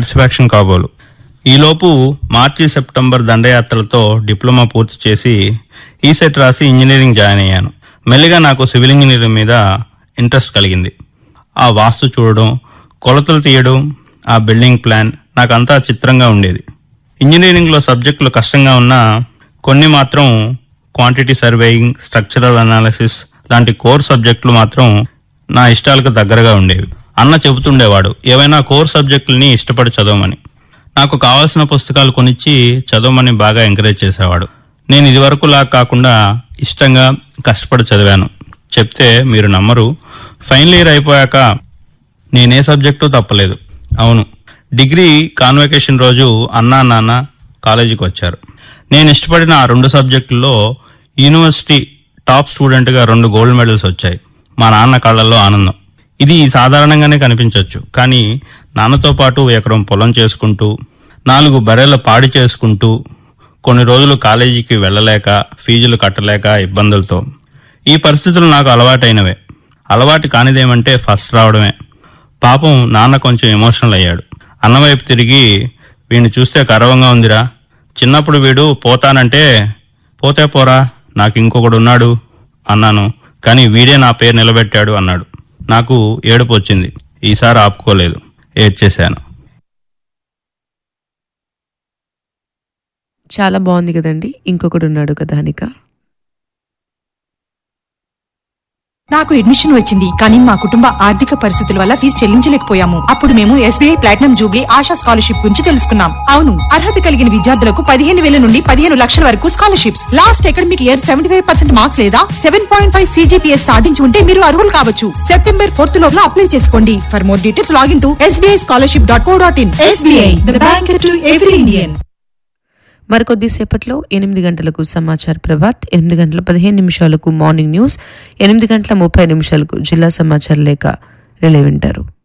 satisfaction కాబోలు ఈలోపు మార్చి September దండయాత్రలతో diploma పూర్తి చేసి ఈసెట్ రాసి ఇంజనీరింగ్ జాయిన్ అయ్యాను మెల్లిగా నాకు సివిల్ ఇంజనీరింగ్ మీద ఇంట్రెస్ట్ కలిగింది ఆ వాస్తు చూడడం కొలతలు తీయడం ఆ బిల్డింగ్ ప్లాన్ నాకంతా చిత్రంగా ఉండేది ఇంజనీరింగ్లో సబ్జెక్టులు కష్టంగా ఉన్నా కొన్ని మాత్రం క్వాంటిటీ సర్వేయింగ్ స్ట్రక్చరల్ అనాలిసిస్ లాంటి కోర్ సబ్జెక్టులు మాత్రం నా ఇష్టాలకు దగ్గరగా ఉండేవి అన్న చెబుతుండేవాడు ఏవైనా కోర్ సబ్జెక్టులని ఇష్టపడి చదవమని నాకు కావాల్సిన పుస్తకాలు కొనిచ్చి చదవమని బాగా ఎంకరేజ్ చేసేవాడు నేను ఇదివరకులా కాకుండా ఇష్టంగా కష్టపడి చదివాను చెప్తే మీరు నమ్మరు ఫైనల్ ఇయర్ అయిపోయాక నేనే సబ్జెక్టు తప్పలేదు అవును డిగ్రీ కాన్వకేషన్ రోజు అన్నా నాన్న కాలేజీకి వచ్చారు నేను ఇష్టపడిన ఆ రెండు సబ్జెక్టుల్లో యూనివర్సిటీ టాప్ స్టూడెంట్గా రెండు గోల్డ్ మెడల్స్ వచ్చాయి మా నాన్న కళ్ళల్లో ఆనందం ఇది సాధారణంగానే కనిపించవచ్చు కానీ నాన్నతో పాటు ఎకరం పొలం చేసుకుంటూ నాలుగు బర్రెల పాడి చేసుకుంటూ కొన్ని రోజులు కాలేజీకి వెళ్ళలేక ఫీజులు కట్టలేక ఇబ్బందులతో ఈ పరిస్థితులు నాకు అలవాటైనవే అలవాటు కానిదేమంటే ఫస్ట్ రావడమే పాపం నాన్న కొంచెం ఎమోషనల్ అయ్యాడు అన్నవైపు తిరిగి వీడిని చూస్తే గర్వంగా ఉందిరా చిన్నప్పుడు వీడు పోతానంటే పోతే పోరా నాకు ఇంకొకడు ఉన్నాడు అన్నాను కానీ వీడే నా పేరు నిలబెట్టాడు అన్నాడు నాకు ఏడుపు వచ్చింది ఈసారి ఆపుకోలేదు ఏడ్చేశాను చాలా బాగుంది కదండి ఇంకొకడు ఉన్నాడు కదా అనిక నాకు అడ్మిషన్ వచ్చింది కానీ మా కుటుంబ ఆర్థిక పరిస్థితుల వల్ల ఫీజు చెల్లించలేకపోయాము అప్పుడు మేము SBI platinum jubilee Asha scholarship గురించి తెలుసుకున్నాం అవును అర్హత కలిగిన విద్యార్థులకు పదిహేను వేల నుండి పదిహేను లక్షల వరకు scholarships last academic year seventy five percent marks లేదా సెవెన్ పాయింట్ ఫైవ్ సీజీపీఎస్ సాధించి ఉంటే మీరు అర్హులు కావచ్చు సెప్టెంబర్ ఫోర్త్ లోపల అప్లై చేసుకోండి for more details login to SBI scholarship dot co dot in SBI the bank to every Indian మరికొద్దిసేపట్లో ఎనిమిది గంటలకు సమాచార ప్రభాత్ ఎనిమిది గంటల పదిహేను నిమిషాలకు మార్నింగ్ న్యూస్ ఎనిమిది గంటల ముప్పై నిమిషాలకు జిల్లా సమాచార లేఖ రిలే వింటారు